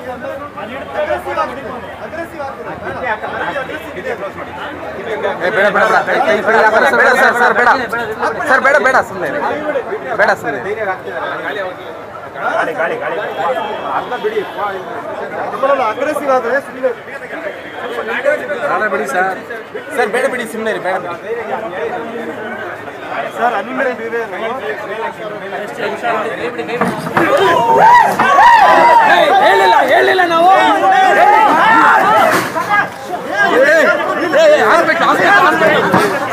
ಏ, ಬೇಡ ಬೇಡ ಬೇಡ ಕೈ- ಕೈ- ಕೈ ಹಾಕಲ್ಲ ಸರ್, ಬೇಡ ಸರ್ ಸರ್ ಬೇಡ ಸರ್ ಬೇಡ ಬೇಡ ಸುಮ್ಮನೆ ಬೇಡ ಸುಮ್ಮನೆ ಅಗ್ರೆಸಿವ್ ಆದರೆ ಸುಮ್ಮನೆ ಬೇಡ ಬಿಡಿ ಸರ್ ಸರ್ ಬೇಡ ಬಿಡಿ ಸುಮ್ಮನೆ ಬೇಡ ಬಿಡಿ ಸರ್ ಅನಿಮೇಟ್ ಇದೆ ಹೇಳಿಲ್ಲ ಹೇಳಿಲ್ಲ ನಾವು ಆಗ್ಬೇಕು ಆಗ್ಬೇಕು ಆಗ್ಬೇಕು